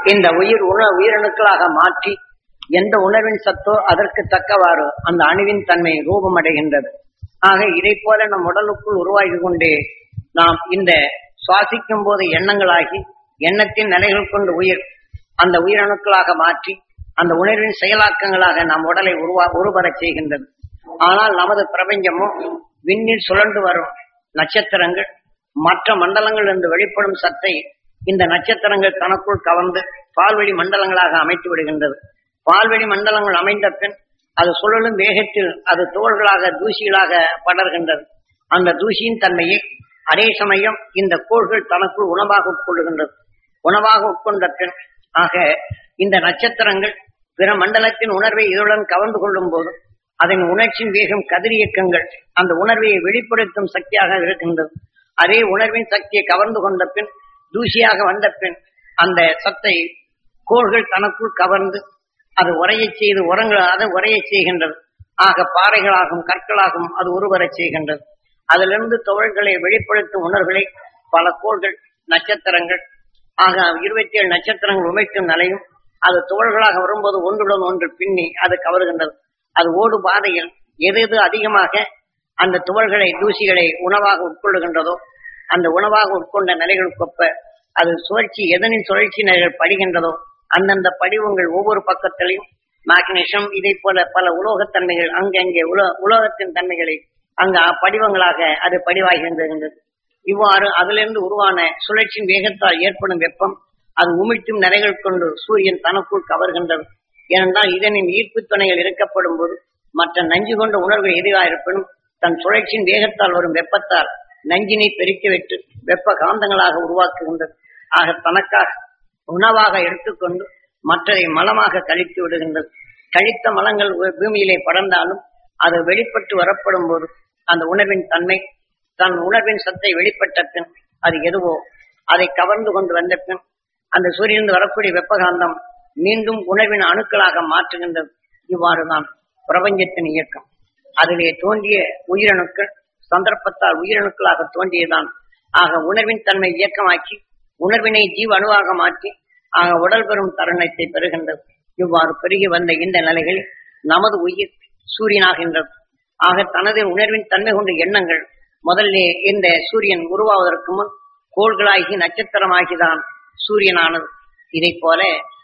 இந்த உயிர் உண உயிரணுக்களாக மாற்றி எந்த உணர்வின் சத்தோ அதற்கு தக்கவாறு அந்த அணுவின் தன்மை ரூபமடைகின்றது ஆக இதை போல நம் உடலுக்குள் உருவாகி கொண்டே நாம் இந்த சுவாசிக்கும் போது எண்ணங்களாகி எண்ணத்தின் நிலைகள் கொண்டு உயிர் அந்த உயிரணுக்களாக மாற்றி அந்த உணர்வின் செயலாக்கங்களாக நம் உடலை உருவா உருவரச் செய்கின்றது ஆனால் நமது பிரபஞ்சமோ விண்ணில் சுழன்று வரும் நட்சத்திரங்கள் மற்ற மண்டலங்கள் என்று வெளிப்படும் சத்தை இந்த நட்சத்திரங்கள் தனக்குள் கவர்ந்து பால்வெளி மண்டலங்களாக அமைத்து விடுகின்றது பால்வெளி மண்டலங்கள் அமைந்த பின் அது சுழலும் வேகத்தில் அது தோள்களாக தூசிகளாக படர்கின்றது அந்த தூசியின் தன்மையை அதே சமயம் இந்த கோள்கள் தனக்குள் உணவாக உட்கொள்ளுகின்றது உணவாக உட்கொண்ட பின் ஆக இந்த நட்சத்திரங்கள் பிற மண்டலத்தின் உணர்வை இதனுடன் கவர்ந்து கொள்ளும் போது அதன் உணர்ச்சியின் வேகம் கதிரியக்கங்கள் அந்த உணர்வை வெளிப்படுத்தும் சக்தியாக இருக்கின்றது அதே உணர்வின் சக்தியை கவர்ந்து கொண்ட பின் தூசியாக வந்த பின் அந்த சத்தை கோள்கள் தனக்குள் கவர்ந்து அது உரையச் செய்து உரங்கள் அதை உரையச் செய்கின்றது ஆக பாறைகளாகும் கற்களாகும் அது உருவரச் செய்கின்றது அதிலிருந்து தொழில்களை வெளிப்படுத்தும் உணர்வுகளை பல கோள்கள் நட்சத்திரங்கள் ஆக இருபத்தி ஏழு நட்சத்திரங்கள் உமைக்கும் நிலையும் அது துகள்களாக வரும்போது ஒன்றுடன் ஒன்று பின்னி அது கவருகின்றது அது ஓடு பாதையில் எது எது அதிகமாக அந்த துகள்களை தூசிகளை உணவாக உட்கொள்ளுகின்றதோ அந்த உணவாக உட்கொண்ட நிலைகளுக்கொப்ப அது சுழற்சி எதனின் சுழற்சி நிலைகள் படிகின்றதோ அந்தந்த படிவங்கள் ஒவ்வொரு பக்கத்திலையும் மேக்னீசியம் இதை போல பல உலோகத்தன்மைகள் அங்கங்கே உலோ உலோகத்தின் தன்மைகளை அங்க படிவங்களாக அது படிவாகின்றது இவ்வாறு அதிலிருந்து உருவான சுழற்சியின் வேகத்தால் ஏற்படும் வெப்பம் அது உமிழ்த்தும் நிறைகள் கொண்டு சூரியன் தனக்குள் கவர்கின்றது ஏனென்றால் இதனின் ஈர்ப்பு துணைகள் இருக்கப்படும் போது மற்ற நஞ்சு கொண்ட உணர்வுகள் எதுவாக இருப்பினும் தன் சுழற்சியின் வேகத்தால் வரும் வெப்பத்தால் நஞ்சினை பெருக்கி விட்டு வெப்ப காந்தங்களாக உருவாக்குகின்றது ஆக தனக்காக உணவாக எடுத்துக்கொண்டு மற்றதை மலமாக கழித்து விடுகின்றது கழித்த மலங்கள் பூமியிலே படர்ந்தாலும் அது வெளிப்பட்டு வரப்படும் போது அந்த உணர்வின் தன்மை தன் உணர்வின் சத்தை வெளிப்பட்ட பின் அது எதுவோ அதை கவர்ந்து கொண்டு வந்த பின் அந்த சூரியனிலிருந்து வரக்கூடிய வெப்பகாந்தம் மீண்டும் உணர்வின் அணுக்களாக மாற்றுகின்றது இவ்வாறுதான் பிரபஞ்சத்தின் இயக்கம் அதிலே தோன்றிய உயிரணுக்கள் சந்தர்ப்பத்தால் உயிரணுக்களாக தோன்றியதான் ஆக உணர்வின் தன்மை இயக்கமாக்கி உணர்வினை ஜீவ அணுவாக மாற்றி ஆக உடல் பெறும் தருணத்தை பெறுகின்றது இவ்வாறு பெருகி வந்த இந்த நிலைகளில் நமது உயிர் சூரியனாகின்றது ஆக தனது உணர்வின் தன்மை கொண்ட எண்ணங்கள் முதல்ல இந்த சூரியன் உருவாவதற்கு முன் கோள்களாகி நட்சத்திரமாகிதான் சூரியனானது இதை போல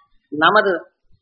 நமது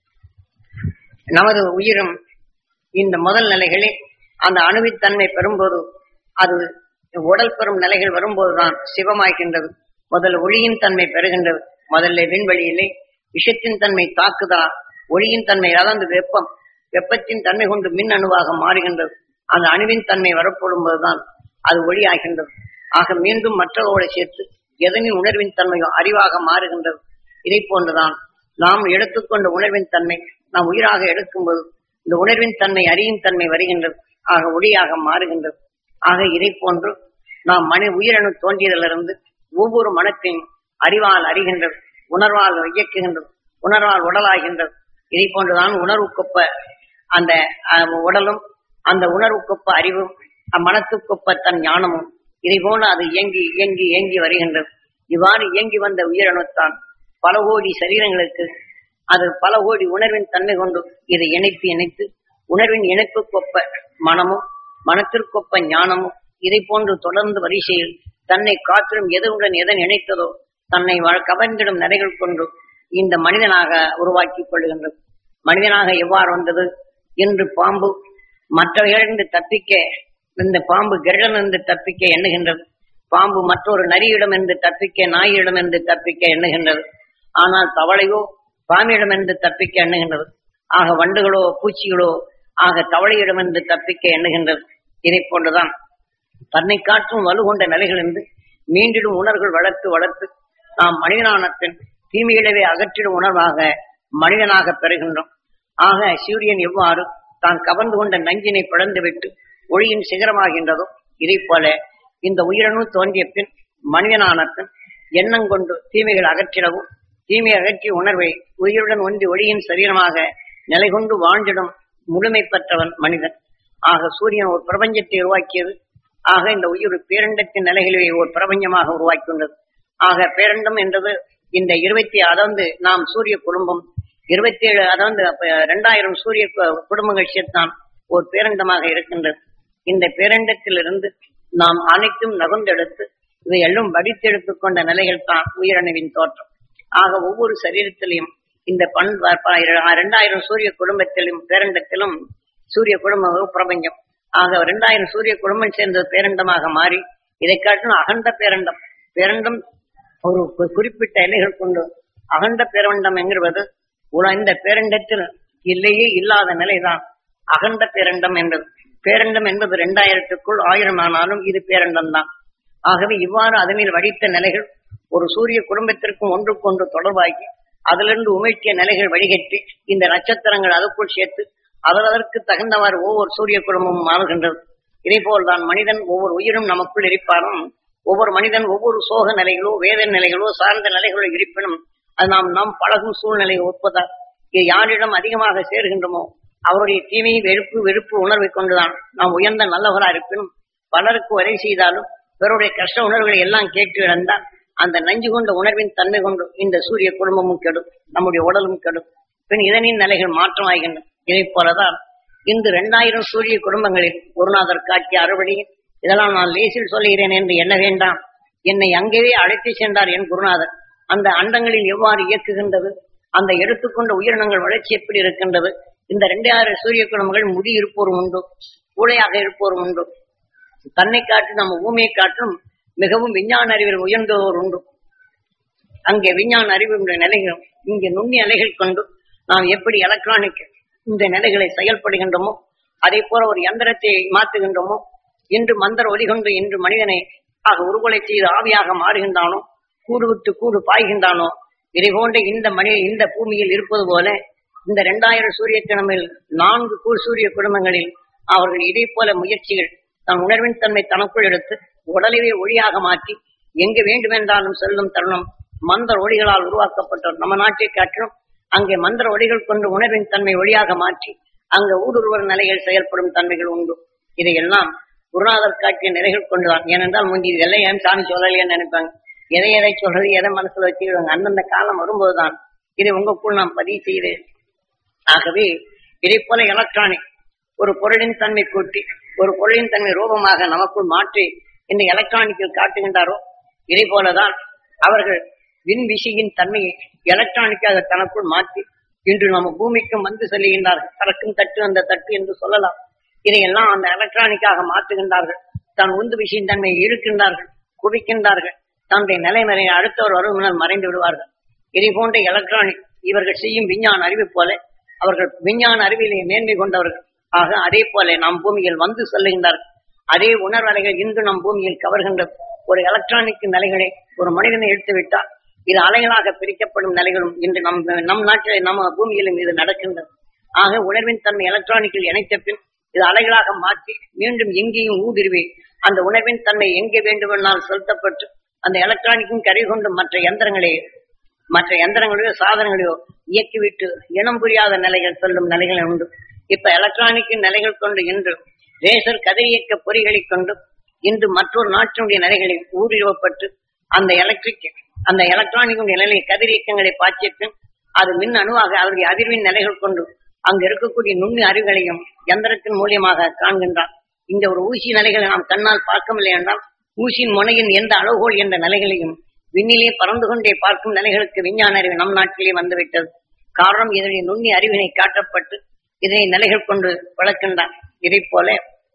நமது உயிரும் இந்த முதல் நிலைகளில் அந்த அணுவித்தன்மை பெறும்போது அது உடல் பெறும் நிலைகள் வரும்போதுதான் சிவமாகின்றது முதல் ஒளியின் தன்மை பெறுகின்றது முதல்ல விண்வெளியிலே விஷத்தின் தன்மை தாக்குதா ஒளியின் தன்மை அதாவது வெப்பம் வெப்பத்தின் தன்மை கொண்டு மின் அணுவாக மாறுகின்றது அந்த அணுவின் தன்மை வரப்படும் போதுதான் அது ஒளியாகின்றது ஆக மீண்டும் மற்றவரோடு சேர்த்து எதனின் உணர்வின் தன்மையோ அறிவாக மாறுகின்றது இதை போன்றுதான் நாம் எடுத்துக்கொண்ட உணர்வின் தன்மை நாம் உயிராக எடுக்கும்போது இந்த உணர்வின் தன்மை அறியும் தன்மை வருகின்றது ஆக ஒளியாக மாறுகின்றது ஆக இதை போன்று நாம் மனி உயிரணு தோன்றியதிலிருந்து ஒவ்வொரு மனத்தையும் அறிவால் அறிகின்றது உணர்வால் இயக்குகின்றது உணர்வால் உடலாகின்றது இதை போன்றுதான் உணர்வுக்கொப்ப அந்த அஹ், உடலும் அந்த உணர்வுக்கொப்ப அறிவும் அம்மனத்துக்கொப்ப தன் ஞானமும் இதை போல அது இயங்கி இயங்கி இயங்கி வருகின்றது இவ்வாறு இயங்கி வந்த உயிரணுத்தான் பல கோடி சரீரங்களுக்கு அது பல கோடி உணர்வின் தன்மை கொண்டு இதை இணைத்து இணைத்து உணர்வின் இணைப்புக்கொப்ப மனமும் மனத்திற்கொப்ப ஞானமும் இதை போன்று தொடர்ந்து வரிசையில் தன்னை காற்றிலும் எதனுடன் எதன் இணைத்ததோ தன்னை வ- கவர்ந்திடும் நிறைகள் கொண்டு இந்த மனிதனாக உருவாக்கிக் கொள்கின்றது மனிதனாக எவ்வாறு வந்தது என்று பாம்பு மற்றவைகளிருந்து தப்பிக்க இந்த பாம்பு கருடமிருந்து தப்பிக்க எண்ணுகின்றது பாம்பு மற்றொரு நரியிடமிருந்து தப்பிக்க நாயிடமிருந்து தப்பிக்க எண்ணுகின்றது ஆனால் தவளையோ பாம்பிடமிருந்து தப்பிக்க எண்ணுகின்றது ஆக வண்டுகளோ பூச்சிகளோ ஆக தவளையிடமிருந்து தப்பிக்க எண்ணுகின்றது இதை போன்றுதான் தன்னை காற்றும் வலுகொண்ட நிலைகளிலிருந்து மீண்டிடும் உணர்வுகள் வளர்த்து வளர்த்து நாம் மனிதனான பின் தீமையிலவே அகற்றிடும் உணர்வாக மனிதனாக பெறுகின்றோம் ஆக சூரியன் எவ்வாறு தான் கவர்ந்து கொண்ட நஞ்சினை பிளந்து விட்டு ஒளியின் சிகரமாகின்றதோ இதை போல இந்த உயிரணு தோன்றிய பின் மனிதனான பின் எண்ணம் கொண்டு தீமைகள் அகற்றிடவும் தீமை அகற்றிய உணர்வை உயிருடன் ஒன்றி ஒளியின் சரீரமாக நிலை கொண்டு வாழ்ந்திடும் முழுமை பெற்றவன் மனிதன் ஆக சூரியன் ஒரு பிரபஞ்சத்தை உருவாக்கியது ஆக இந்த உயிர் பேரண்டத்தின் நிலைகளிலே ஒரு பிரபஞ்சமாக உருவாக்கியுள்ளது ஆக பேரண்டம் என்றது இந்த இருபத்தி அதாவது நாம் சூரிய குடும்பம் இருபத்தி ஏழு அதாவது இரண்டாயிரம் சூரிய கு- குடும்பங்கள் சேர்த்தான் ஒரு பேரண்டமாக இருக்கின்றது இந்த பேரண்டத்திலிருந்து நாம் அனைத்தும் நகர்ந்தெடுத்து இவை எல்லாம் வடித்தெடுத்துக் கொண்ட நிலைகள் தான் உயிரணுவின் தோற்றம் ஆக ஒவ்வொரு சரீரத்திலையும் இந்த பண் இரண்டாயிரம் சூரிய குடும்பத்திலும் பேரண்டத்திலும் சூரிய குடும்பம் பிரபஞ்சம் ஆக இரண்டாயிரம் சூரிய குடும்பம் சேர்ந்த பேரண்டமாக மாறி இதை காட்டிலும் அகண்ட பேரண்டம் பேரண்டம் ஒரு கு- குறிப்பிட்ட இலைகள் கொண்டு அகண்ட பேரண்டம் என்கிறது உல- இந்த பேரண்டத்தில் இல்லையே இல்லாத நிலைதான் அகண்ட பேரண்டம் என்பது பேரண்டம் என்பது இரண்டாயிரத்துக்குள் ஆயிரம் ஆனாலும் இது பேரண்டம் தான் ஆகவே இவ்வாறு அதனில் வடித்த நிலைகள் ஒரு சூரிய குடும்பத்திற்கும் ஒன்றுக்கொன்று தொடர்பாகி அதிலிருந்து உமிழ்த்திய நிலைகள் வடிகட்டி இந்த நட்சத்திரங்கள் அதற்குள் சேர்த்து அதற்கு தகுந்தவாறு ஒவ்வொரு சூரிய குடும்பமும் மாறுகின்றது இதே போல்தான் மனிதன் ஒவ்வொரு உயிரும் நமக்குள் இருப்பாரும் ஒவ்வொரு மனிதன் ஒவ்வொரு சோக நிலைகளோ வேத நிலைகளோ சார்ந்த நிலைகளோ இருப்பினும் அது நாம் நாம் பழகும் சூழ்நிலையை ஒப்பதால் இது யாரிடம் அதிகமாக சேர்கின்றோமோ அவருடைய தீமை வெறுப்பு வெறுப்பு உணர்வை கொண்டுதான் நாம் உயர்ந்த நல்லவரா இருப்பினும் பலருக்கு உரை செய்தாலும் பிறருடைய கஷ்ட உணர்வுகளை எல்லாம் கேட்டு இழந்தால் அந்த நஞ்சு கொண்ட உணர்வின் தன்மை கொண்டு இந்த சூரிய குடும்பமும் கெடும் நம்முடைய உடலும் கெடும் பின் இதனின் நிலைகள் மாற்றமாகின்றன இதை போலதான் இன்று இரண்டாயிரம் சூரிய குடும்பங்களில் குருநாதர் காட்சிய அறுவடையில் இதெல்லாம் நான் லேசில் சொல்லுகிறேன் என்று எண்ண வேண்டாம் என்னை அங்கேயே அழைத்து சென்றார் என் குருநாதர் அந்த அண்டங்களில் எவ்வாறு இயக்குகின்றது அந்த எடுத்துக்கொண்ட உயிரினங்கள் வளர்ச்சி எப்படி இருக்கின்றது இந்த இரண்டாயிரம் சூரிய குடும்பங்கள் முடி இருப்போரும் உண்டு கூடையாக இருப்போரும் உண்டு தன்னை காட்டு நம்ம பூமியை காட்டும் மிகவும் விஞ்ஞான அறிவில் உயர்ந்தோர் உண்டு அங்கே விஞ்ஞான அறிவுடைய நிலைகள் இங்கே நுண்ணிய நிலைகள் கொண்டு நாம் எப்படி எலக்ட்ரானிக் இந்த நிலைகளை செயல்படுகின்றோமோ அதே போல ஒரு யந்திரத்தை மாற்றுகின்றோமோ இன்று மந்திர ஒலி கொண்டு இன்று மனிதனை ஆக உருவலை செய்து ஆவியாக மாறுகின்றானோ கூடு விட்டு கூடு பாய்கின்றானோ இதை போன்ற இந்த மனித இந்த பூமியில் இருப்பது போல இந்த இரண்டாயிரம் சூரிய கிழமையில் நான்கு கூழ் சூரிய குடும்பங்களில் அவர்கள் இதே போல முயற்சிகள் தன் உணர்வின் தன்மை தனக்குள் எடுத்து உடலையே ஒளியாக மாற்றி எங்கு வேண்டுமென்றாலும் செல்லும் தருணம் மந்திர ஒளிகளால் உருவாக்கப்பட்ட நம்ம நாட்டை காட்டிலும் அங்கே மந்திர ஒளிகள் கொண்டு உணர்வின் தன்மை ஒளியாக மாற்றி அங்க ஊடுருவல் நிலைகள் செயல்படும் தன்மைகள் உண்டு இதையெல்லாம் குருநாதர் காட்டிய நிலைகள் கொண்டுதான் ஏனென்றால் முந்தி இதெல்லாம் ஏன் சாமி சொல்லலையேன்னு நினைப்பாங்க எதை எதை சொல்றது எதை மனசுல வச்சுக்கிடுவாங்க அந்தந்த காலம் வரும்போதுதான் இதை உங்களுக்குள் நாம் பதிவு செய்து ஆகவே இதை போல எலக்ட்ரானிக் ஒரு பொருளின் தன்மை கூட்டி ஒரு பொருளின் தன்மை ரூபமாக நமக்குள் மாற்றி இந்த எலக்ட்ரானிக்கில் காட்டுகின்றாரோ இதே போலதான் அவர்கள் விண் விசியின் தன்மையை எலக்ட்ரானிக்காக தனக்குள் மாற்றி இன்று நம்ம பூமிக்கும் வந்து செல்லுகின்றார்கள் பறக்கும் தட்டு அந்த தட்டு என்று சொல்லலாம் இதையெல்லாம் அந்த எலக்ட்ரானிக்காக மாற்றுகின்றார்கள் தன் உந்து விசையின் தன்மையை இழுக்கின்றார்கள் குவிக்கின்றார்கள் தன்னுடைய நிலைமறை அடுத்தவர் வரும் முன்னர் மறைந்து விடுவார்கள் இதை போன்ற எலக்ட்ரானிக் இவர்கள் செய்யும் விஞ்ஞான அறிவு போல அவர்கள் விஞ்ஞான அறிவிலே மேன்மை கொண்டவர்கள் ஆக அதே போல நம் பூமியில் வந்து செல்லுகின்றார்கள் அதே உணர்வலைகள் இன்று நம் பூமியில் கவர்கின்ற ஒரு எலக்ட்ரானிக் நிலைகளை ஒரு மனிதனை எடுத்து விட்டால் இது அலைகளாக பிரிக்கப்படும் நிலைகளும் இன்று நம் நம் நாட்டில் நம்ம பூமியிலும் இது நடக்கின்றது ஆக உணர்வின் தன்மை எலக்ட்ரானிக்கில் இணைத்த பின் இது அலைகளாக மாற்றி மீண்டும் எங்கேயும் ஊடுருவி அந்த உணர்வின் தன்மை எங்கே வேண்டுமென்றால் செலுத்தப்பட்டு அந்த எலக்ட்ரானிக்கும் கரை கொண்டு மற்ற யந்திரங்களை மற்ற யந்திரங்களையோ சாதனங்களையோ இயக்கிவிட்டு இனம் புரியாத நிலைகள் செல்லும் நிலைகள் உண்டு இப்ப எலக்ட்ரானிக் நிலைகள் கொண்டு இன்று லேசர் கதிரியக்க பொறிகளை கொண்டு இன்று மற்றொரு நாட்டினுடைய நிலைகளில் ஊடுருவப்பட்டு அந்த எலக்ட்ரிக் அந்த எலக்ட்ரானிக் நிலையை கதிரியக்கங்களை பாய்ச்சிட்டு அது மின் அணுவாக அதனுடைய அதிர்வின் நிலைகள் கொண்டு அங்கு இருக்கக்கூடிய நுண்ணி அறிவுகளையும் யந்திரத்தின் மூலியமாக காண்கின்றான் இந்த ஒரு ஊசி நிலைகளை நாம் கண்ணால் பார்க்கவில்லை என்றால் ஊசியின் முனையின் எந்த அளவுகோல் என்ற நிலைகளையும் விண்ணிலே பறந்து கொண்டே பார்க்கும் நிலைகளுக்கு விஞ்ஞான அறிவு நம் நாட்டிலே வந்துவிட்டது காரணம் இதனுடைய நுண்ணி அறிவினை காட்டப்பட்டு இதனை நிலைகள் கொண்டு வளர்க்கின்றான் இதை போல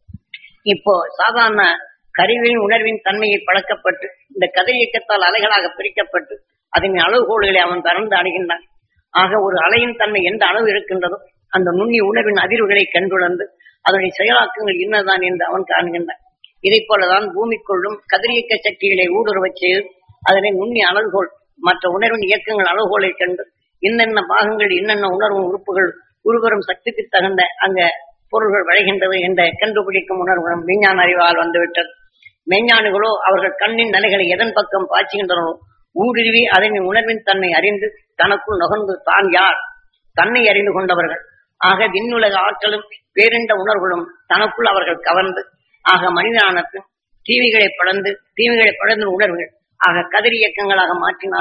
இப்போ சாதாரண கருவின் உணர்வின் தன்மையை பழக்கப்பட்டு இந்த கதிர் இயக்கத்தால் அலைகளாக பிரிக்கப்பட்டு அதன் அளவுகோல்களை அவன் திறந்து அடைகின்றான் ஆக ஒரு அலையின் தன்மை எந்த அளவு இருக்கின்றதோ அந்த நுண்ணி உணர்வின் அதிர்வுகளை கண்டுணர்ந்து அதனுடைய செயலாக்கங்கள் என்னதான் என்று அவன் காண்கின்றான் இதை போலதான் பூமிக்குள்ளும் கதிரியக்க சக்திகளை ஊடுருவச் செய்து அதனை நுண்ணி அளவுகோல் மற்ற உணர்வின் இயக்கங்கள் அளவுகோலை கண்டு இன்னென்ன பாகங்கள் இன்னென்ன உணர்வு உறுப்புகள் உருவரும் சக்திக்கு தகுந்த அங்க பொருள்கள் விளைகின்றது என்ற கண்டுபிடிக்கும் உணர்வுகளும் விஞ்ஞான அறிவால் வந்துவிட்டது மெஞ்ஞானிகளோ அவர்கள் கண்ணின் நிலைகளை எதன் பக்கம் பாய்ச்சுகின்றனோ ஊடுருவி அதனை உணர்வின் தன்மை அறிந்து தனக்குள் நுகர்ந்து தான் யார் தன்னை அறிந்து கொண்டவர்கள் ஆக விண்ணுலக ஆற்றலும் பேரிண்ட உணர்வுகளும் தனக்குள் அவர்கள் கவர்ந்து ஆக மனிதனானது தீவிகளை படர்ந்து தீவிகளை படர்ந்து உணர்வுகள் ஆக கதிர் இயக்கங்களாக மாற்றினார்கள்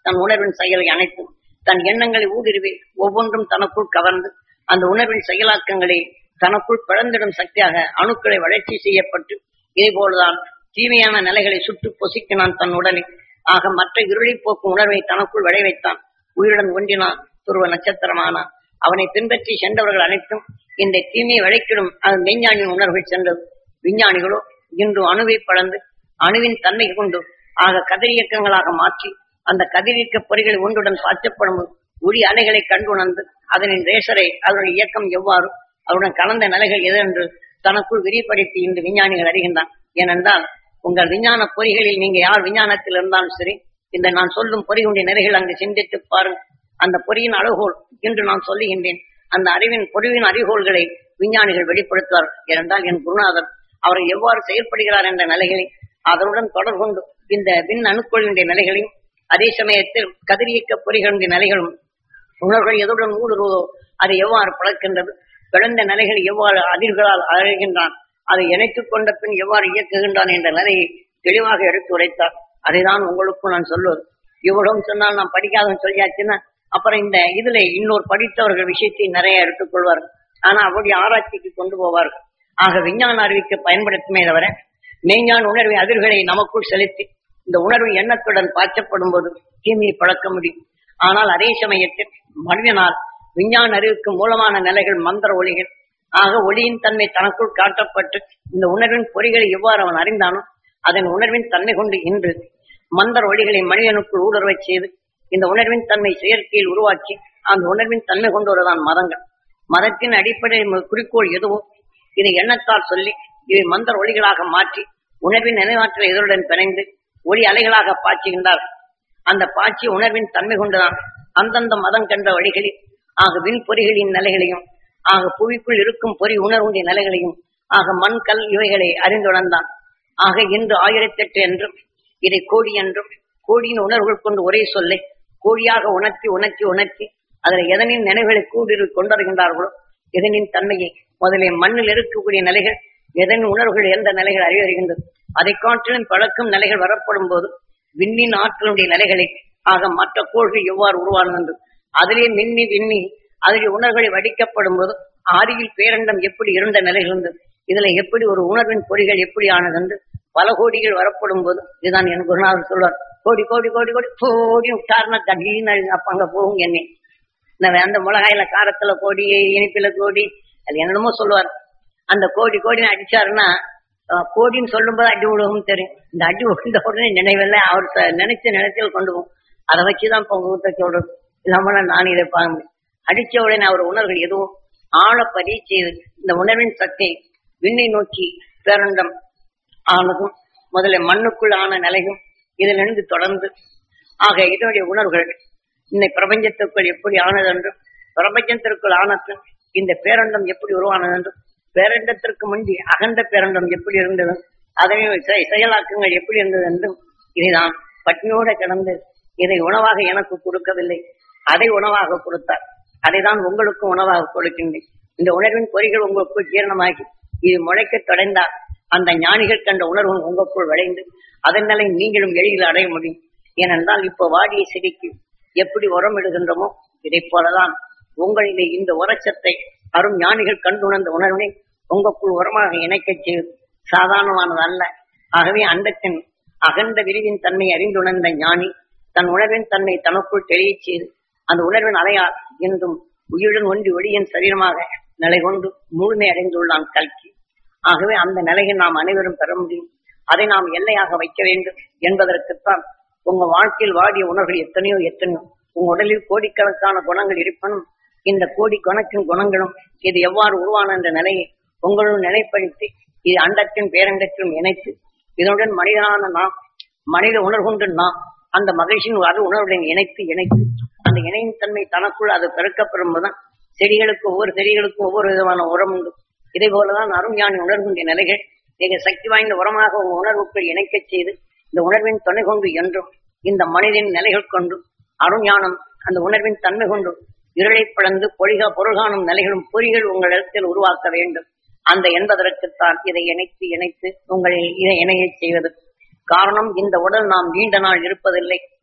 தன் உணர்வின் செயலை அனைத்தும் தன் எண்ணங்களை ஊடுருவி ஒவ்வொன்றும் தனக்குள் கவர்ந்து அந்த உணர்வின் செயலாக்கங்களை தனக்குள் பிளந்திடும் சக்தியாக அணுக்களை வளர்ச்சி செய்யப்பட்டு இதே போலதான் தீமையான நிலைகளை சுட்டு பொசிக்கினான் தன் உடலில் ஆக மற்ற இருளை போக்கும் உணர்வை தனக்குள் விளைவைத்தான் உயிருடன் ஒன்றினான் துருவ நட்சத்திரமானான் அவனை பின்பற்றி சென்றவர்கள் அனைத்தும் இந்த தீமையை விளைக்கிடும் அது மெய்ஞானியின் உணர்வுகள் சென்றது விஞ்ஞானிகளோ இன்று அணுவை பழந்து அணுவின் தன்மை கொண்டு ஆக கதிரியக்கங்களாக மாற்றி அந்த கதிரியக்க பொறிகளை ஒன்றுடன் பாய்ச்சப்படும் ஒளி அலைகளை கண்டுணர்ந்து அதனின் ரேசரை அதனுடைய இயக்கம் எவ்வாறு அவருடன் கலந்த நிலைகள் எது என்று தனக்குள் விரிவுபடுத்தி இந்த விஞ்ஞானிகள் அறிகின்றான் ஏனென்றால் உங்கள் விஞ்ஞான பொறிகளில் நீங்க யார் விஞ்ஞானத்தில் இருந்தாலும் சரி இந்த நான் சொல்லும் பொறிகளுடைய நிலைகள் அங்கு சிந்தித்து பாருங்கள் அந்த பொறியின் அளவுகோல் என்று நான் சொல்லுகின்றேன் அந்த அறிவின் பொறிவின் அறிவுகோள்களை விஞ்ஞானிகள் வெளிப்படுத்துவார் ஏனென்றால் என் குருநாதர் அவர் எவ்வாறு செயல்படுகிறார் என்ற நிலைகளை அதனுடன் தொடர்பு கொண்டு இந்த விண் அணுக்கொள்கின்ற நிலைகளையும் அதே சமயத்தில் கதிரியக்க பொறிகளுடைய நிலைகளும் உணர்வுகள் எதுடன் ஊடுருவதோ அது எவ்வாறு பழக்கின்றது பிறந்த நிலைகள் எவ்வாறு அதிர்களால் அழகின்றான் அதை இணைத்துக் கொண்ட பின் எவ்வாறு இயக்குகின்றான் என்ற நிலையை தெளிவாக எடுத்து உரைத்தார் அதைதான் உங்களுக்கும் நான் சொல்வது இவ்வளவு சொன்னால் நான் படிக்காதவன் சொல்லியாச்சுன்னா அப்புறம் இந்த இதுல இன்னொரு படித்தவர்கள் விஷயத்தை நிறைய எடுத்துக்கொள்வார்கள் ஆனா அவருடைய ஆராய்ச்சிக்கு கொண்டு போவார்கள் ஆக விஞ்ஞான அறிவிக்க பயன்படுத்துமே தவிர மெய்ஞான உணர்வை அதிர்களை நமக்குள் செலுத்தி இந்த உணர்வு எண்ணத்துடன் பாய்ச்சப்படும் போது தீமையை பழக்க முடியும் ஆனால் அதே சமயத்தில் மனிதனால் விஞ்ஞான அறிவுக்கு மூலமான நிலைகள் மந்திர ஒளிகள் ஆக ஒளியின் தன்மை தனக்குள் காட்டப்பட்டு இந்த உணர்வின் பொறிகளை எவ்வாறு அவன் அறிந்தானோ அதன் உணர்வின் தன்மை கொண்டு இன்று மந்திர ஒளிகளை மனிதனுக்குள் ஊடுருவச் செய்து இந்த உணர்வின் தன்மை செயற்கையில் உருவாக்கி அந்த உணர்வின் தன்மை கொண்டு வருதான் மதங்கள் மதத்தின் அடிப்படை மு- குறிக்கோள் எதுவோ இதை எண்ணத்தால் சொல்லி இதை மந்திர ஒளிகளாக மாற்றி உணர்வின் நினைவாற்றல் எதிருடன் பிணைந்து ஒளி அலைகளாக பாய்ச்சுகின்றார்கள் அந்த பாய்ச்சி உணர்வின் தன்மை கொண்டுதான் அந்தந்த மதம் கண்ட வழிகளில் ஆக விண் பொறிகளின் நிலைகளையும் ஆக புவிக்குள் இருக்கும் பொறி உணர்வுடைய நிலைகளையும் ஆக மண் கல் இவைகளை அறிந்துணர்ந்தான் ஆக இன்று ஆயிரத்தெட்டு என்றும் இதை கோடி என்றும் கோடியின் உணர்வுகள் கொண்டு ஒரே சொல்லை கோடியாக உணர்த்தி உணர்த்தி உணர்த்தி அதில் எதனின் நினைவுகளை கூடி கொண்டருகின்றார்களோ எதனின் தன்மையை முதலில் மண்ணில் இருக்கக்கூடிய நிலைகள் எதன் உணர்வுகள் எந்த நிலைகள் அறிவறிகின்றது அதை காட்டிலும் பழக்கும் நிலைகள் வரப்படும் போது விண்ணின் ஆற்றலுடைய நிலைகளை ஆக மற்ற கோள்கள் எவ்வாறு உருவானது என்று அதிலே மின்னி விண்ணி அதில் உணர்வுகளை வடிக்கப்படும் போது ஆதியில் பேரண்டம் எப்படி இருந்த நிலைகள் இருந்தது இதுல எப்படி ஒரு உணர்வின் பொறிகள் எப்படி ஆனது என்று பல கோடிகள் வரப்படும் போது இதுதான் என் குருநாதர் சொல்வார் கோடி கோடி கோடி கோடி கோடி விட்டாருன்னா தடீன்னு அப்ப அங்க போகும் என்னை இந்த அந்த மிளகாயில காரத்துல கோடி இனிப்பில கோடி அது என்னென்னமோ சொல்லுவார் அந்த கோடி கோடின்னு அடிச்சாருன்னா அஹ், கோடின்னு சொல்லும்போது அடி விழுவும் தெரியும் இந்த அடி விழுந்த உடனே நினைவில்லை அவர் ச- நினைச்ச நினைச்சல் கொண்டு போகும் அதை வச்சுதான் இப்ப உங்க ஊத்த சொல்றது இல்லாம நான் இதை பார்க்க முடியும் அடிச்ச உடனே அவர் உணர்வுகள் எதுவும் ஆழ பதிவு செய்து இந்த உணர்வின் சக்தி விண்ணை நோக்கி பேரண்டம் ஆனதும் முதல்ல மண்ணுக்குள் ஆன நிலையும் இதிலிருந்து தொடர்ந்து ஆக இதனுடைய உணர்வுகள் இந்த பிரபஞ்சத்திற்குள் எப்படி ஆனது என்றும் பிரபஞ்சத்திற்குள் ஆனதும் இந்த பேரண்டம் எப்படி உருவானது என்றும் பேரண்டத்திற்கு முந்தி அகண்ட பேரண்டம் எப்படி இருந்தது அதனை செ- செயலாக்கங்கள் எப்படி இருந்தது என்றும் இதைதான் பட்னியோட கிடந்து இதை உணவாக எனக்கு கொடுக்கவில்லை அதை உணவாக கொடுத்தார் அதை தான் உங்களுக்கும் உணவாக கொடுக்கின்றேன் இந்த உணர்வின் பொறிகள் உங்களுக்குள் ஜீரணமாகி இது முளைக்க தொடர்ந்தால் அந்த ஞானிகள் கண்ட உணர்வு உங்களுக்குள் விளைந்து அதன் நிலை நீங்களும் எளிதில் அடைய முடியும் ஏனென்றால் இப்போ வாடிய செடிக்கு எப்படி உரம் இடுகின்றோமோ இதைப் போலதான் உங்களிலே இந்த உரச்சத்தை அரும் ஞானிகள் கண்டுணர்ந்த உணர்வினை உங்களுக்குள் உரமாக இணைக்கச் செய்வது சாதாரணமானது அல்ல ஆகவே அண்டத்தின் அகண்ட விரிவின் தன்மை அறிந்துணர்ந்த ஞானி தன் உணர்வின் தன்மை தனக்குள் தெரியச் செய்து அந்த உணர்வின் அலையால் என்றும் உயிருடன் ஒன்றி ஒளியின் சரீரமாக நிலை கொண்டு முழுமை அடைந்துள்ளான் கல்கி ஆகவே அந்த நிலையை நாம் அனைவரும் பெற முடியும் அதை நாம் எல்லையாக வைக்க வேண்டும் என்பதற்குத்தான் உங்க வாழ்க்கையில் வாடிய உணர்வுகள் எத்தனையோ எத்தனையோ உங்க உடலில் கோடிக்கணக்கான குணங்கள் இருப்பனும் இந்த கோடி கணக்கின் குணங்களும் இது எவ்வாறு உருவான என்ற நிலையை உங்களுடன் நிலைப்படுத்தி இது அண்டத்தின் பேரண்டத்திலும் இணைத்து இதனுடன் மனிதனான நாம் மனித உணர்வுண்டு நாம் அந்த மகிழ்ச்சியின் அது உணர்வுடன் இணைத்து இணைத்து அந்த இணையின் தன்மை தனக்குள் அது பெருக்கப்படும் போதுதான் செடிகளுக்கு ஒவ்வொரு செடிகளுக்கும் ஒவ்வொரு விதமான உரம் உண்டு இதே போலதான் அருஞானி உணர்வுடைய நிலைகள் மிக சக்தி வாய்ந்த உரமாக உங்க உணர்வுக்குள் இணைக்கச் செய்து இந்த உணர்வின் துணை கொண்டு என்றும் இந்த மனிதன் நிலைகள் கொண்டு அருஞானம் அந்த உணர்வின் தன்மை கொண்டு இருளை பிளந்து பொழிக பொருள்காணும் நிலைகளும் பொறிகள் உங்களிடத்தில் உருவாக்க வேண்டும் அந்த என்பதற்குத்தான் இதை இணைத்து இணைத்து உங்களை இதை இணையச் செய்வது காரணம் இந்த உடல் நாம் நீண்ட நாள் இருப்பதில்லை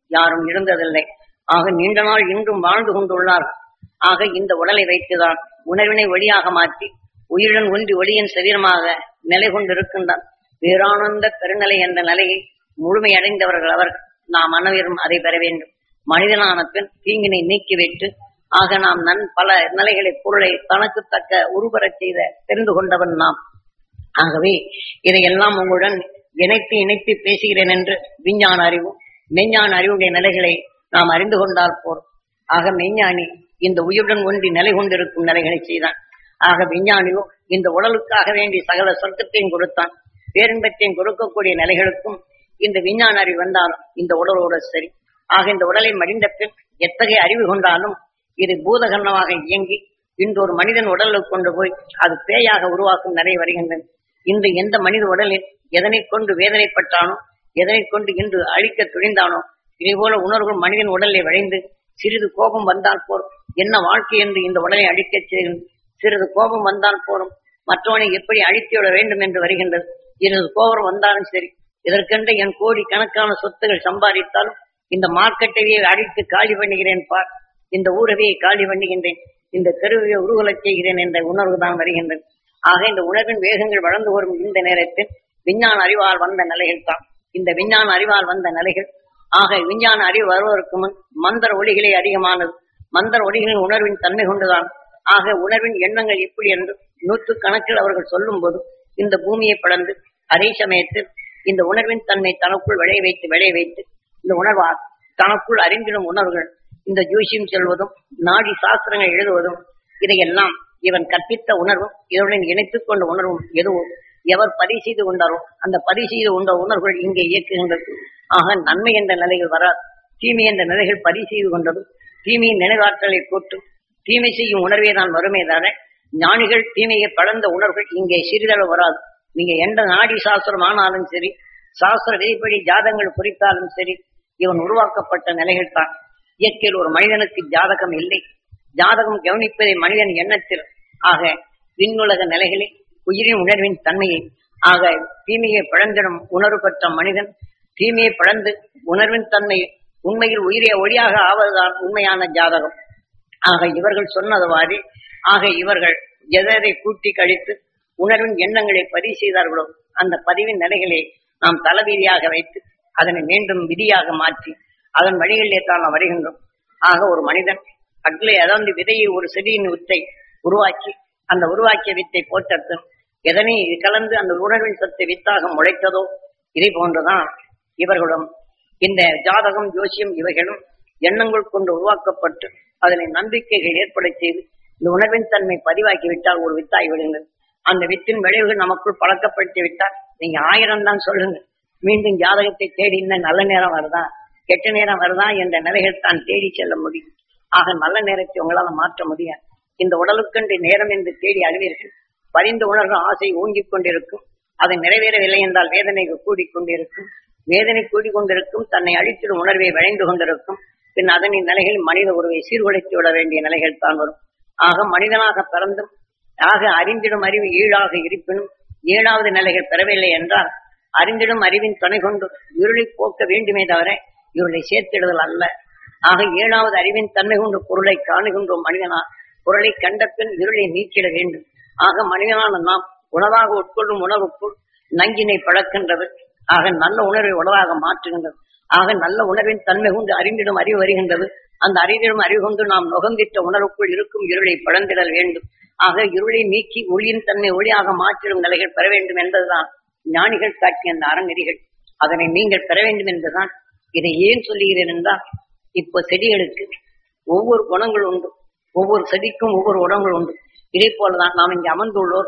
யாரும் இருந்ததில்லை ஆக நீண்ட நாள் இன்றும் வாழ்ந்து கொண்டுள்ளார்கள் ஆக இந்த உடலை வைத்துதான் உணர்வினை ஒளியாக மாற்றி உயிருடன் ஒன்றி ஒளியின் சரீரமாக நிலை கொண்டிருக்கின்றான் பேரானந்த பெருநிலை என்ற நிலையை முழுமையடைந்தவர்கள் அவர் நாம் அனைவரும் அதை பெற வேண்டும் மனிதனான பின் தீங்கினை நீக்கிவிட்டு ஆக நாம் நன் பல நிலைகளை பொருளை தனக்கு தக்க உருவரச் செய்த தெரிந்து கொண்டவன் நாம் ஆகவே இதையெல்லாம் உங்களுடன் இணைத்து இணைத்து பேசுகிறேன் என்று விஞ்ஞான அறிவும் மெஞ்ஞான அறிவுடைய நிலைகளை நாம் அறிந்து கொண்டால் போறோம் ஆக மெஞ்ஞானி இந்த உயிருடன் ஒன்றி நிலை கொண்டிருக்கும் நிலைகளை செய்தான் ஆக விஞ்ஞானியோ இந்த உடலுக்காக வேண்டி சகல சொர்க்கத்தையும் கொடுத்தான் பேரின்பத்தையும் கொடுக்கக்கூடிய நிலைகளுக்கும் இந்த விஞ்ஞான அறிவு வந்தாலும் இந்த உடலோட சரி ஆக இந்த உடலை மடிந்த பின் எத்தகைய அறிவு கொண்டாலும் இது பூதகரணமாக இயங்கி இன்று ஒரு மனிதன் உடலுக்கு கொண்டு போய் அது பேயாக உருவாக்கும் நிறைய வருகின்றன இன்று எந்த மனித உடலில் எதனை கொண்டு வேதனைப்பட்டானோ எதனை கொண்டு இன்று அழிக்க துணிந்தானோ இதே போல உணர்வுகள் மனிதன் உடலை விளைந்து சிறிது கோபம் வந்தால் போரும் என்ன வாழ்க்கை என்று இந்த உடலை அழிக்கச் செய்கிறது சிறிது கோபம் வந்தால் போரும் மற்றவனை எப்படி அழித்து விட வேண்டும் என்று வருகின்றது சிறிது கோபம் வந்தாலும் சரி இதற்கென்று என் கோடி கணக்கான சொத்துகள் சம்பாதித்தாலும் இந்த மார்க்கெட்டையே அழித்து காலி பண்ணுகிறேன் பார் இந்த ஊரவே காலி பண்ணுகின்றேன் இந்த தெருவையை உருவலச் செய்கிறேன் என்ற உணர்வு தான் வருகின்றது ஆக இந்த உணர்வின் வேகங்கள் வளர்ந்து வரும் இந்த நேரத்தில் விஞ்ஞான அறிவால் வந்த நிலைகள் தான் இந்த விஞ்ஞான அறிவால் வந்த நிலைகள் ஆக விஞ்ஞான அறிவு வருவதற்கு முன் மந்திர ஒளிகளே அதிகமானது மந்திர ஒளிகளின் உணர்வின் தன்மை கொண்டுதான் ஆக உணர்வின் எண்ணங்கள் எப்படி என்று நூற்று கணக்கில் அவர்கள் சொல்லும் போது இந்த பூமியை படர்ந்து அதே சமயத்தில் இந்த உணர்வின் தன்மை தனக்குள் விளைய வைத்து விளைய வைத்து இந்த உணர்வால் தனக்குள் அறிந்திடும் உணர்வுகள் இந்த ஜோசியம் செல்வதும் நாடி சாஸ்திரங்கள் எழுதுவதும் இதையெல்லாம் இவன் கற்பித்த உணர்வும் இதனுடன் இணைத்துக் கொண்ட உணர்வும் எதுவும் எவர் பதிவு செய்து கொண்டாரோ அந்த பதிவு செய்து கொண்ட உணர்வுகள் இங்கே இயக்குகின்றது ஆக நன்மை என்ற நிலைகள் வராது தீமை என்ற நிலைகள் பதிவு செய்து கொண்டதும் தீமையின் நினைவாற்றலை போட்டு தீமை செய்யும் உணர்வே தான் வருமே தவிர ஞானிகள் தீமையை படர்ந்த உணர்வுகள் இங்கே சிறிதளவு வராது நீங்க எந்த நாடி சாஸ்திரம் ஆனாலும் சரி சாஸ்திர விதிப்படி ஜாதகங்கள் குறித்தாலும் சரி இவன் உருவாக்கப்பட்ட நிலைகள் தான் இயற்கையில் ஒரு மனிதனுக்கு ஜாதகம் இல்லை ஜாதகம் கவனிப்பதை மனிதன் எண்ணத்தில் ஆக விண்ணுலக நிலைகளில் உயிரின் உணர்வின் தன்மையை ஆக தீமையை பழந்திடும் உணர்வு பெற்ற மனிதன் தீமையை பழந்து உணர்வின் தன்மை உண்மையில் உயிரை ஒளியாக ஆவதுதான் உண்மையான ஜாதகம் ஆக இவர்கள் சொன்னதுவாறு ஆக இவர்கள் எதை கூட்டி கழித்து உணர்வின் எண்ணங்களை பதிவு செய்தார்களோ அந்த பதிவின் நிலைகளை நாம் தலவீதியாக வைத்து அதனை மீண்டும் விதியாக மாற்றி அதன் வழிகளிலே தான் நாம் வருகின்றோம் ஆக ஒரு மனிதன் அக்லே அதாவது விதையை ஒரு செடியின் வித்தை உருவாக்கி அந்த உருவாக்கிய வித்தை போட்டது எதனை கலந்து அந்த உணர்வின் சத்தை வித்தாக முளைத்ததோ இதை போன்றுதான் இவர்களும் இந்த ஜாதகம் ஜோசியம் இவைகளும் எண்ணங்கள் கொண்டு உருவாக்கப்பட்டு அதனை நம்பிக்கைகள் ஏற்பட செய்து இந்த உணர்வின் தன்மை பதிவாக்கி விட்டால் ஒரு வித்தாய் விடுங்கள் அந்த வித்தின் விளைவுகள் நமக்குள் பழக்கப்படுத்தி விட்டால் நீங்க ஆயிரம் தான் சொல்லுங்க மீண்டும் ஜாதகத்தை தேடி இன்னும் நல்ல நேரம் வருதா கெட்ட நேரம் வருதா என்ற நிலைகள் தான் தேடி செல்ல முடியும் ஆக நல்ல நேரத்தை உங்களால மாற்ற முடியாது இந்த உடலுக்கென்று நேரம் என்று தேடி அழுவீர்கள் பரிந்து உணர்வு ஆசை ஓங்கிக் கொண்டிருக்கும் அதை நிறைவேறவில்லை என்றால் வேதனை கூடிக்கொண்டிருக்கும் வேதனை கூடிக்கொண்டிருக்கும் தன்னை அழித்திடும் உணர்வை விளைந்து கொண்டிருக்கும் பின் அதனின் நிலைகள் மனித உறவை சீர்குலைத்து விட வேண்டிய நிலைகள் தான் வரும் ஆக மனிதனாக பிறந்தும் ஆக அறிந்திடும் அறிவு ஈழாக இருப்பினும் ஏழாவது நிலைகள் பெறவில்லை என்றால் அறிந்திடும் அறிவின் துணை கொண்டு இருளை போக்க வேண்டுமே தவிர இருளை சேர்த்திடுதல் அல்ல ஆக ஏழாவது அறிவின் தன்மை கொண்டு பொருளை காணுகின்றோம் மனிதனா பொருளை கண்ட பின் இருளை நீக்கிட வேண்டும் ஆக மனிதனான நாம் உணவாக உட்கொள்ளும் உணவுக்குள் நங்கினை பழக்கின்றது ஆக நல்ல உணர்வை உணவாக மாற்றுகின்றது ஆக நல்ல உணர்வின் தன்மை கொண்டு அறிந்திடும் அறிவு வருகின்றது அந்த அறிவிடும் அறிவு கொண்டு நாம் நுகர்ந்திட்ட உணர்வுக்குள் இருக்கும் இருளை பழந்திடல் வேண்டும் ஆக இருளை நீக்கி ஒளியின் தன்மை ஒளியாக மாற்றிடும் நிலைகள் பெற வேண்டும் என்பதுதான் ஞானிகள் காட்டிய அந்த அறநெறிகள் அதனை நீங்கள் பெற வேண்டும் என்றுதான் இதை ஏன் சொல்லுகிறேன் என்றால் இப்போ செடிகளுக்கு ஒவ்வொரு குணங்கள் உண்டு ஒவ்வொரு செடிக்கும் ஒவ்வொரு உடங்கள் உண்டு இதே போலதான் நாம் இங்கே அமர்ந்துள்ளோர்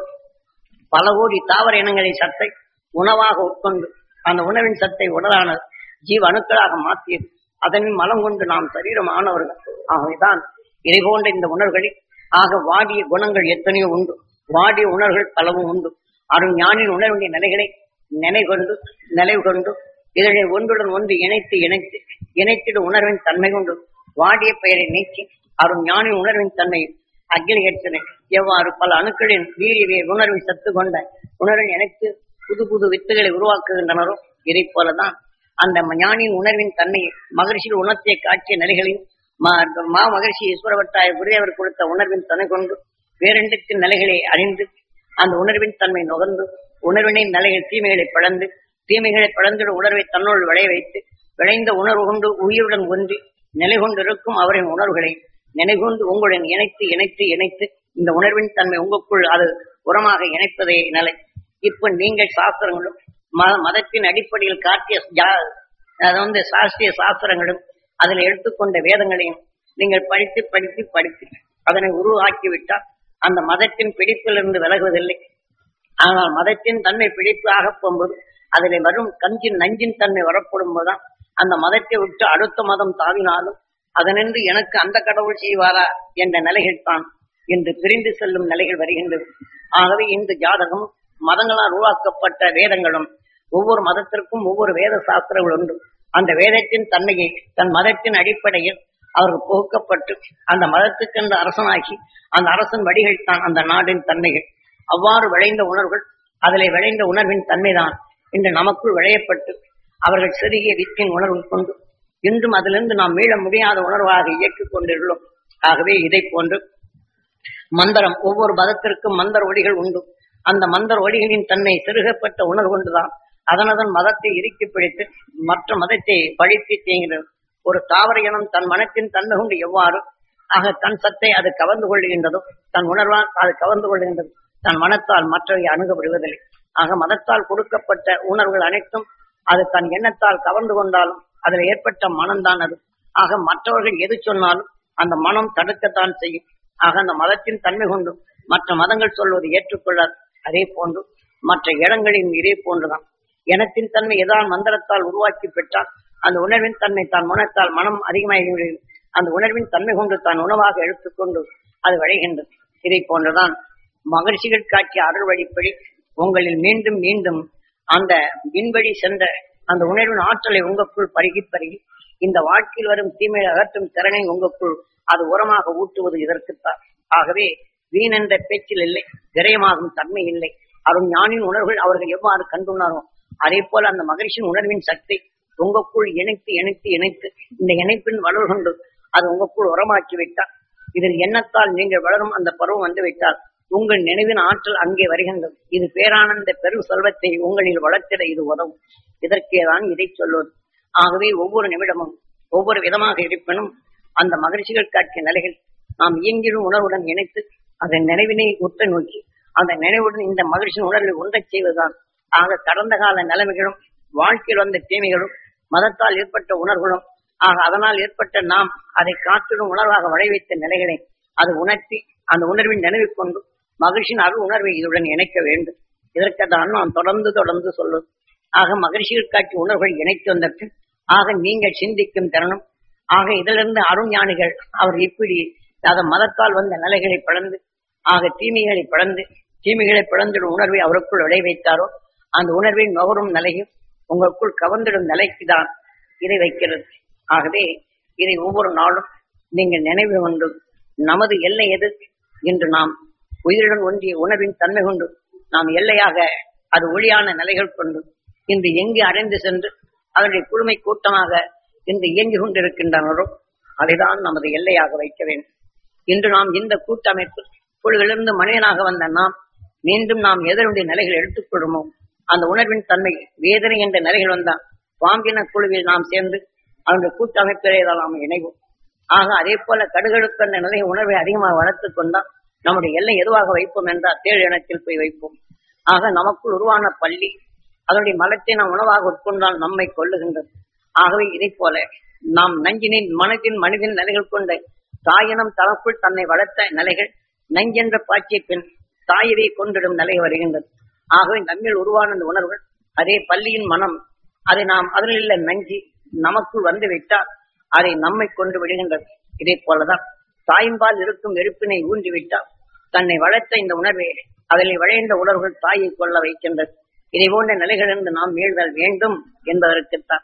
பல கோடி தாவர இனங்களை சத்தை உணவாக உட்கொண்டு அந்த உணவின் சத்தை உடலானது ஜீவ அணுக்களாக மாற்றியது அதனின் மலம் கொண்டு நாம் சரீரம் ஆனவர்கள் ஆகவேதான் இதை போன்ற இந்த உணர்வுகளில் ஆக வாடிய குணங்கள் எத்தனையோ உண்டு வாடிய உணர்வுகள் பலவும் உண்டு அருண் ஞானின் உணர்வுடைய நிலைகளை நினை கொண்டு நினைவு கொண்டு இதனை ஒன்றுடன் ஒன்று இணைத்து இணைத்து இணைத்திட உணர்வின் தன்மை கொண்டு வாடிய பெயரை நீக்கி அருண் ஞானின் உணர்வின் தன்மை அக்னிகேற்றனை எவ்வாறு பல அணுக்களின் வீரிய உணர்வின் சத்து கொண்ட உணர்வை இணைத்து புது புது வித்துகளை உருவாக்குகின்றனரோ இதை போலதான் அந்த ஞானியின் உணர்வின் தன்மையை மகரிஷியில் உணர்த்திய காட்சிய நிலைகளையும் மா- மா மகரிஷி ஈஸ்வரவட்டாய குருதேவர் கொடுத்த உணர்வின் துணை கொண்டு வேறெண்டத்தின் நிலைகளை அறிந்து அந்த உணர்வின் தன்மை நுகர்ந்து உணர்வினை நிலைகள் தீமைகளை பிளந்து தீமைகளை பிளந்திட உணர்வை தன்னோடு விளைய வைத்து விளைந்த உணர்வு கொண்டு உயிருடன் ஒன்றி நிலை கொண்டிருக்கும் அவரின் உணர்வுகளை நினைகொண்டு உங்களுடன் இணைத்து இணைத்து இணைத்து இந்த உணர்வின் தன்மை உங்களுக்குள் அது உரமாக இணைப்பதே நிலை இப்ப நீங்கள் சாஸ்திரங்களும் மத- மதத்தின் அடிப்படையில் காட்டிய ஜா- அது வந்து சாஸ்திரிய சாஸ்திரங்களும் அதில் எடுத்துக்கொண்ட வேதங்களையும் நீங்கள் படித்து படித்து படித்து அதனை உருவாக்கி விட்டால் அந்த மதத்தின் பிடிப்பிலிருந்து விலகுவதில்லை ஆனால் மதத்தின் தன்மை பிடிப்பு ஆகப் போகும்போது அதில் வரும் கஞ்சின் நஞ்சின் தன்மை வரப்படும் போதுதான் அந்த மதத்தை விட்டு அடுத்த மதம் தாவினாலும் அதனின்று எனக்கு அந்த கடவுள் செய்வாரா என்ற நிலைகள் தான் இன்று பிரிந்து செல்லும் நிலைகள் வருகின்றது ஆகவே இந்த ஜாதகம் மதங்களால் உருவாக்கப்பட்ட வேதங்களும் ஒவ்வொரு மதத்திற்கும் ஒவ்வொரு வேத சாஸ்திரங்கள் உண்டு அந்த வேதத்தின் தன்மையை தன் மதத்தின் அடிப்படையில் அவர்கள் புகுக்கப்பட்டு அந்த மதத்துக்கென்று அரசனாகி அந்த அரசன் வழிகள் தான் அந்த நாடின் தன்மைகள் அவ்வாறு விளைந்த உணர்வுகள் அதிலே விளைந்த உணர்வின் தன்மைதான் இன்று நமக்குள் விளையப்பட்டு அவர்கள் சிறிய வித்தின் உணர்வு கொண்டு இன்றும் அதிலிருந்து நாம் மீள முடியாத உணர்வாக இயக்கிக் கொண்டிருக்கிறோம் ஆகவே இதை போன்று மந்திரம் ஒவ்வொரு மதத்திற்கும் மந்திர ஒளிகள் உண்டு அந்த மந்திர ஒளிகளின் தன்மை செருகப்பட்ட உணர்வு கொண்டுதான் அதனதன் மதத்தை இறுக்கி பிடித்து மற்ற மதத்தை பழித்து செய்கிறது ஒரு தாவர இனம் தன் மனத்தின் தன்மை கொண்டு எவ்வாறு ஆக தன் சத்தை அது கவர்ந்து கொள்கின்றதோ தன் உணர்வால் அது கவர்ந்து கொள்கின்றது தன் மனத்தால் மற்றவை அணுகப்படுவதில்லை ஆக மதத்தால் கொடுக்கப்பட்ட உணர்வுகள் அனைத்தும் அது தன் எண்ணத்தால் கவர்ந்து கொண்டாலும் அதில் ஏற்பட்ட மனம்தான் அது ஆக மற்றவர்கள் எது சொன்னாலும் அந்த மனம் தடுக்கத்தான் செய்யும் ஆக அந்த மதத்தின் தன்மை கொண்டு மற்ற மதங்கள் சொல்வது ஏற்றுக்கொள்ளார் அதே போன்று மற்ற இடங்களின் இதே போன்றுதான் இனத்தின் தன்மை எதான் மந்திரத்தால் உருவாக்கி பெற்றால் அந்த உணர்வின் தன்மை தான் மனத்தால் மனம் அதிகமாகி அந்த உணர்வின் தன்மை கொண்டு தான் உணவாக எடுத்துக்கொண்டு அது விளைகின்றது இதை போன்றுதான் மகர்ஷிகள் காட்டிய அருள் வழிப்படி உங்களில் மீண்டும் மீண்டும் அந்த விண்வழி சென்ற அந்த உணர்வின் ஆற்றலை உங்களுக்குள் பருகி பருகி இந்த வாழ்க்கையில் வரும் தீமையை அகற்றும் திறனை உங்களுக்குள் அது உரமாக ஊட்டுவது இதற்குத்தான் ஆகவே வீண் என்ற பேச்சில் இல்லை விரயமாகும் தன்மை இல்லை அருண் ஞானின் உணர்வுகள் அவர்கள் எவ்வாறு கண்டுள்ளாரோ அதே போல அந்த மகிழ்ச்சியின் உணர்வின் சக்தி உங்களுக்குள் இணைத்து இணைத்து இணைத்து இந்த இணைப்பின் வளர் கொண்டு அது உங்களுக்குள் உரமாக்கி விட்டால் இதில் எண்ணத்தால் நீங்கள் வளரும் அந்த பருவம் வந்து விட்டால் உங்கள் நினைவின் ஆற்றல் அங்கே வருகின்றது இது பேரானந்த பெரும் செல்வத்தை உங்களில் வளர்த்திட இது உதவும் இதற்கேதான் இதை சொல்வது ஆகவே ஒவ்வொரு நிமிடமும் ஒவ்வொரு விதமாக இருப்பினும் அந்த மகிழ்ச்சிகள் காட்டிய நிலைகள் நாம் இயங்கிடும் உணர்வுடன் இணைத்து அதன் நினைவினை உற்ற நோக்கி அந்த நினைவுடன் இந்த மகிழ்ச்சியின் உணர்வை ஒன்றச் செய்வதுதான் ஆக கடந்த கால நிலைமைகளும் வாழ்க்கையில் வந்த தீமைகளும் மதத்தால் ஏற்பட்ட உணர்வுகளும் ஆக அதனால் ஏற்பட்ட நாம் அதை காத்திடும் உணர்வாக வளைவைத்த நிலைகளை அது உணர்த்தி அந்த உணர்வின் நினைவு கொண்டு மகிழ்ச்சியின் அருள் உணர்வை இதுடன் இணைக்க வேண்டும் இதற்குதான் நாம் தொடர்ந்து தொடர்ந்து சொல்லும் ஆக மகிழ்ச்சிகள் காட்சி உணர்வுகள் இணைத்து வந்த பின் ஆக நீங்கள் சிந்திக்கும் தருணம் ஆக இதிலிருந்து அருண் ஞானிகள் அவர் இப்படி அத மதத்தால் வந்த நிலைகளை பிளந்து ஆக தீமைகளை பிளந்து தீமைகளை பிளந்திடும் உணர்வை அவருக்குள் விளை வைத்தாரோ அந்த உணர்வை நுகரும் நிலையும் உங்களுக்குள் கவர்ந்திடும் நிலைக்கு தான் இதை வைக்கிறது ஆகவே இதை ஒவ்வொரு நாளும் நீங்கள் நினைவு கொண்டு நமது எல்லை எது என்று நாம் உயிருடன் ஒன்றிய உணர்வின் தன்மை கொண்டு நாம் எல்லையாக அது ஒளியான நிலைகள் கொண்டு இன்று எங்கு அடைந்து சென்று அதனுடைய குழுமை கூட்டமாக இன்று இயங்கிக் கொண்டிருக்கின்றனரோ அதைதான் நமது எல்லையாக வைக்க வேண்டும் இன்று நாம் இந்த கூட்டமைப்பு குழுவிலிருந்து மனிதனாக வந்த நாம் மீண்டும் நாம் எதனுடைய நிலைகள் எடுத்துக்கொள்ளுமோ அந்த உணர்வின் தன்மை வேதனை என்ற நிலைகள் வந்தால் பாம்பின குழுவில் நாம் சேர்ந்து அதனுடைய கூட்டமைப்பிலே தான் நாம் இணைவோம் ஆக அதே போல கடுகடுப்பு என்ற நிலை உணர்வை அதிகமாக வளர்த்துக் கொண்டால் நம்முடைய எல்லை எதுவாக வைப்போம் என்றால் தேழ் இனத்தில் போய் வைப்போம் ஆக நமக்குள் உருவான பள்ளி அதனுடைய மலத்தை நாம் உணவாக உட்கொண்டால் நம்மை கொள்ளுகின்றது ஆகவே இதை போல நாம் நஞ்சினின் மனதின் மனிதன் நிலைகள் கொண்ட தாயினம் தனக்குள் தன்னை வளர்த்த நிலைகள் நஞ்சென்ற பாய்ச்சிய பின் தாயவை கொண்டிடும் நிலை வருகின்றது ஆகவே நம்மில் உருவான அந்த உணர்வுகள் அதே பள்ளியின் மனம் அதை நாம் அதில் உள்ள நஞ்சி நமக்குள் வந்து விட்டால் அதை நம்மை கொண்டு விடுகின்றது இதே போலதான் தாயின்பால் இருக்கும் வெறுப்பினை ஊன்றிவிட்டால் தன்னை வளர்த்த இந்த உணர்வை அதில் விளைந்த உணர்வுகள் தாயை கொள்ள வைக்கின்றது இதை போன்ற நிலைகளிலிருந்து நாம் மீள்தல் வேண்டும் என்பதற்குத்தான்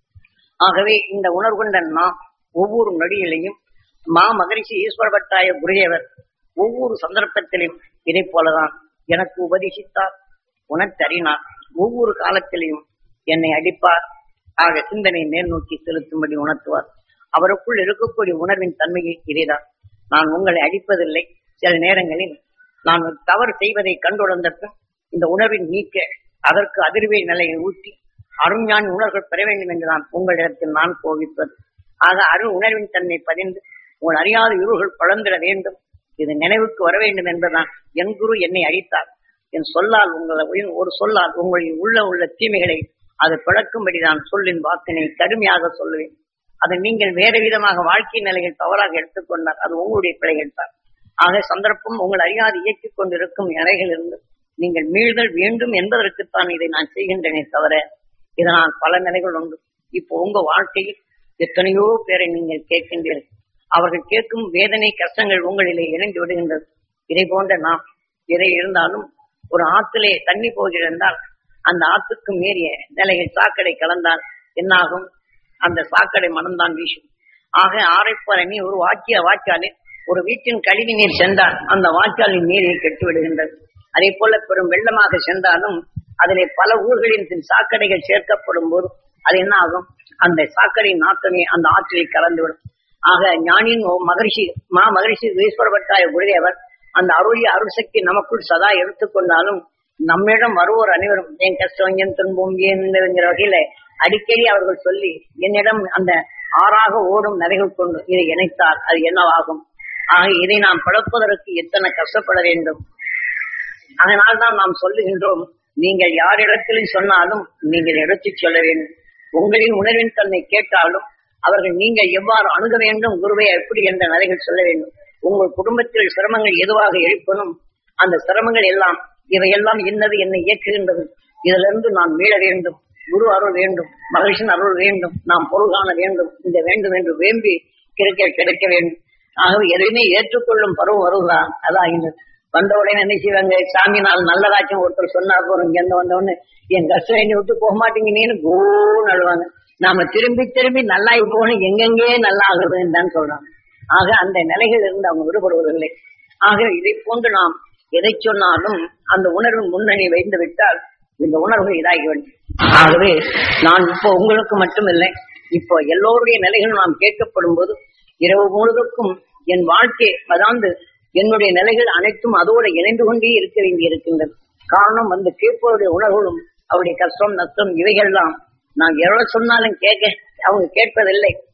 ஆகவே இந்த உணர்வு கொண்ட நாம் ஒவ்வொரு நொடியிலையும் மா மகரிஷி ஈஸ்வரபட்டாய குருதேவர் ஒவ்வொரு சந்தர்ப்பத்திலும் இதை போலதான் எனக்கு உபதேசித்தார் உணர்த்தறினார் ஒவ்வொரு காலத்திலையும் என்னை அடிப்பார் ஆக சிந்தனை மேல் நோக்கி செலுத்தும்படி உணர்த்துவார் அவருக்குள் இருக்கக்கூடிய உணர்வின் தன்மையை இதைதான் நான் உங்களை அடிப்பதில்லை சில நேரங்களில் நான் ஒரு தவறு செய்வதை கண்டுணர்ந்த பின் இந்த உணர்வின் நீக்க அதற்கு அதிர்வை நிலையை ஊட்டி அருஞான் உணர்வுகள் பெற வேண்டும் என்று நான் உங்களிடத்தில் நான் கோவிப்பது ஆக அருள் உணர்வின் தன்மை பதிந்து உங்கள் அறியாத இருள்கள் பழந்திட வேண்டும் இது நினைவுக்கு வர வேண்டும் என்பதுதான் என் குரு என்னை அடித்தார் என் சொல்லால் உங்களை ஒரு சொல்லால் உங்களின் உள்ள உள்ள தீமைகளை அது பிளக்கும்படி நான் சொல்லின் வாக்கினை கடுமையாக சொல்லுவேன் அதை நீங்கள் வேறு விதமாக வாழ்க்கை நிலையில் தவறாக எடுத்துக்கொண்டால் அது உங்களுடைய பிழைகள் தான் ஆக சந்தர்ப்பம் உங்கள் அறியாது இயக்கிக் கொண்டிருக்கும் நிலைகளிலிருந்து நீங்கள் மீள்தல் வேண்டும் என்பதற்குத்தான் இதை நான் செய்கின்றேனே தவிர இதனால் பல நிலைகள் உண்டு இப்போ உங்க வாழ்க்கையில் எத்தனையோ பேரை நீங்கள் கேட்கின்றீர்கள் அவர்கள் கேட்கும் வேதனை கஷ்டங்கள் உங்களிலே இணைந்து விடுகின்றது இதை போன்ற நாம் எதை இருந்தாலும் ஒரு ஆற்றிலே தண்ணி போகிறதால் அந்த ஆற்றுக்கு மீறிய நிலையில் சாக்கடை கலந்தால் என்னாகும் அந்த சாக்கடை மனம்தான் வீசும் ஆக ஆரைப்பற நீ ஒரு வாக்கிய வாய்க்காலில் ஒரு வீட்டின் கழிவு நீர் சென்றால் அந்த வாய்க்காலின் நீரை கெட்டு விடுகின்றது அதே போல பெரும் வெள்ளமாக சென்றாலும் அதிலே பல ஊர்களின் பின் சாக்கடைகள் சேர்க்கப்படும் போது அது என்ன ஆகும் அந்த சாக்கடை நாட்டமே அந்த ஆற்றிலே கலந்துவிடும் ஆக ஞானின் மகரிஷி மா மகரிஷி ஈஸ்வரபட்டாய குருதேவர் அந்த அருளிய அருள் சக்தி நமக்குள் சதா எடுத்துக்கொண்டாலும் நம்மிடம் வருவோர் அனைவரும் என் கஷ்டம் என் துன்பம் ஏன்ங்கிற வகையில அடிக்கடி அவர்கள் சொல்லி என்னிடம் அந்த ஆறாக ஓடும் நரைகள் கொண்டு இதை இணைத்தால் அது என்னவாகும் ஆக இதை நாம் பழப்பதற்கு எத்தனை கஷ்டப்பட வேண்டும் அதனால்தான் நாம் சொல்லுகின்றோம் நீங்கள் யாரிடத்திலும் சொன்னாலும் நீங்கள் எடுத்துச் சொல்ல வேண்டும் உங்களின் உணர்வின் தன்னை கேட்டாலும் அவர்கள் நீங்கள் எவ்வாறு அணுக வேண்டும் குருவை எப்படி என்ற நிலைகள் சொல்ல வேண்டும் உங்கள் குடும்பத்தில் சிரமங்கள் எதுவாக எழுப்பணும் அந்த சிரமங்கள் எல்லாம் இவையெல்லாம் என்னது என்னை இயக்குகின்றது இதிலிருந்து நான் மீள வேண்டும் குரு அருள் வேண்டும் மகிழ்ச்சியின் அருள் வேண்டும் நாம் பொருள் காண வேண்டும் இந்த வேண்டும் என்று வேம்பி கிடைக்க கிடைக்க வேண்டும் ஆகவே எதையுமே ஏற்றுக்கொள்ளும் பருவம் வருவதான் அதாகின்றது வந்த உடனே என்ன செய்வாங்க சாமி நாள் நல்லதாச்சும் ஒருத்தர் சொன்னார் போறோம் இங்க இருந்து வந்தவொடனே என் கஷ்டம் என்னை விட்டு போக மாட்டேங்கன்னு கோன்னு அழுவாங்க நாம திரும்பி திரும்பி நல்லாகி போகணும் எங்கெங்கே நல்லா ஆகுதுன்னு தான் சொல்றாங்க ஆக அந்த நிலைகள் இருந்து அவங்க விடுபடுவதில்லை ஆக இதை போன்று நாம் எதை சொன்னாலும் அந்த உணர்வு முன்னணி வைந்து விட்டால் இந்த உணர்வு இதாகி வேண்டும் ஆகவே நான் இப்போ உங்களுக்கு மட்டுமில்லை இப்போ எல்லோருடைய நிலைகளும் நாம் கேட்கப்படும் போது இரவு முழுவதுக்கும் என் வாழ்க்கை அதாவது என்னுடைய நிலைகள் அனைத்தும் அதோடு இணைந்து கொண்டே இருக்க வேண்டி இருக்கின்றது காரணம் வந்து கேட்பவருடைய உணர்வுகளும் அவருடைய கஷ்டம் நஷ்டம் இவைகள்லாம் நான் எவ்வளவு சொன்னாலும் கேட்க அவங்க கேட்பதில்லை